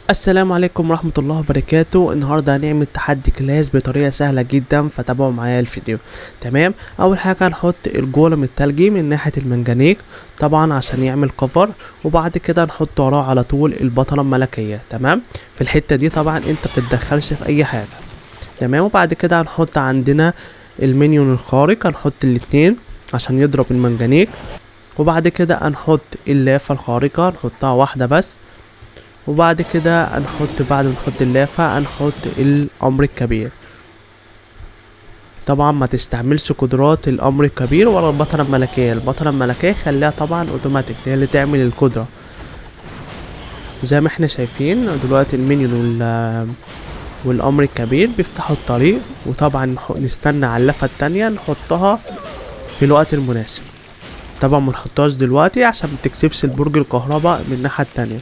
السلام عليكم ورحمة الله وبركاته النهاردة هنعمل تحدي كلاس بطريقة سهلة جدا فتابعوا معايا الفيديو تمام أول حاجة هنحط الجولم التلجي من ناحية المنجنيق طبعا عشان يعمل كفر وبعد كده نحط وراه على طول البطلة الملكية تمام في الحتة دي طبعا انت بتتدخلش في أي حاجة تمام وبعد كده هنحط عندنا المنيون الخارق هنحط الاتنين عشان يضرب المنجنيق وبعد كده هنحط اللافة الخارقة نحطها واحدة بس وبعد كده هنحط بعد ما نحط اللافة هنحط الأمر الكبير طبعا ما تستعملش قدرات الأمر الكبير ولا البطلة الملكية البطلة الملكية خليها طبعا اوتوماتيك هي اللي تعمل القدرة زي ما احنا شايفين دلوقتي المنيون وال والأمر الكبير بيفتحوا الطريق وطبعا نح- نستنى على اللفة التانية نحطها في الوقت المناسب طبعا منحطهاش دلوقتي عشان متكسبش البرج الكهرباء من الناحية التانية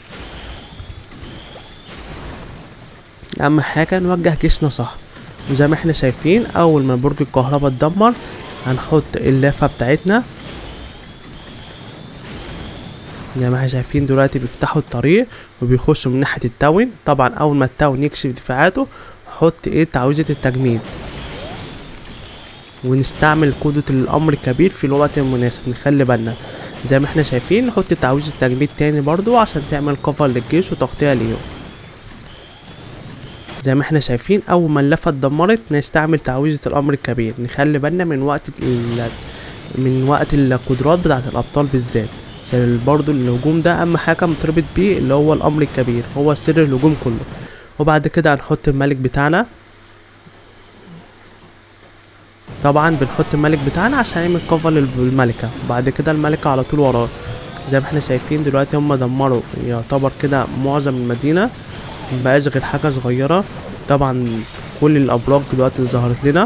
اهم حاجه نوجه جيشنا صح وزي ما احنا شايفين اول ما برج الكهرباء اتدمر هنحط اللافه بتاعتنا زي ما احنا شايفين دلوقتي بيفتحوا الطريق وبيخشوا من ناحيه التاون طبعا اول ما التاون يكشف دفاعاته نحط ايه تعويذه التجميد ونستعمل قدرة الأمر الكبير في الوقت المناسب نخلي بالنا زي ما احنا شايفين نحط تعويذة التجميد تاني برضو عشان تعمل كفر للجيش وتغطية ليهم زي ما احنا شايفين اول ما اللفه اتدمرت نستعمل تعويذه الامر الكبير نخلي بالنا من وقت ال... من وقت القدرات بتاعه الابطال بالذات عشان برضو الهجوم ده اهم حاجه متربط بيه اللي هو الامر الكبير هو سر الهجوم كله وبعد كده هنحط الملك بتاعنا طبعا بنحط الملك بتاعنا عشان يعمل كفر للملكه وبعد كده الملكه على طول وراه زي ما احنا شايفين دلوقتي هم دمروا يعتبر كده معظم المدينه مبقاش غير حاجة صغيرة طبعا كل الأبراج دلوقتي ظهرت لنا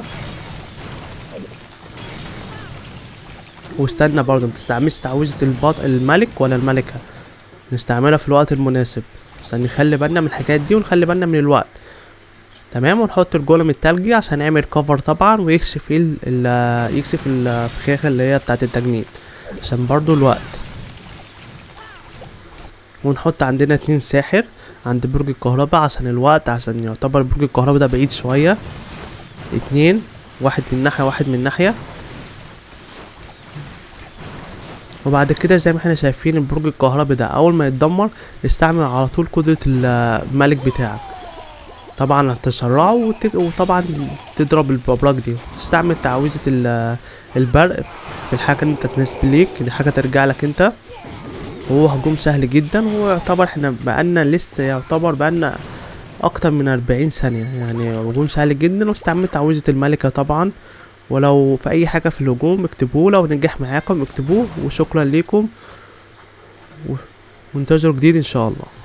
واستنى برضه متستعملش تعويذة البط الملك ولا الملكة نستعملها في الوقت المناسب عشان نخلي بالنا من الحاجات دي ونخلي بالنا من الوقت تمام ونحط الجولم التلجي عشان يعمل كفر طبعا ويكشف ال ال يكشف الفخاخة اللي هي بتاعة التجميد عشان برضو الوقت ونحط عندنا اتنين ساحر عند برج الكهرباء عشان الوقت عشان يعتبر برج الكهرباء ده بعيد شوية اتنين واحد من ناحية واحد من ناحية وبعد كده زي ما احنا شايفين البرج الكهرباء ده اول ما يتدمر استعمل على طول قدرة الملك بتاعك طبعا هتسرعه وت- وطبعا تضرب الابراج دي تستعمل تعويذة ال- البرق في الحاجة اللي انت تناسب ليك دي حاجة ترجع لك انت وهو هجوم سهل جدا هو يعتبر احنا بقالنا لسه يعتبر بقالنا اكتر من اربعين ثانية يعني هجوم سهل جدا واستعمل تعويذة الملكة طبعا ولو في اي حاجة في الهجوم اكتبوه لو نجح معاكم اكتبوه وشكرا ليكم و- وانتظروا جديد ان شاء الله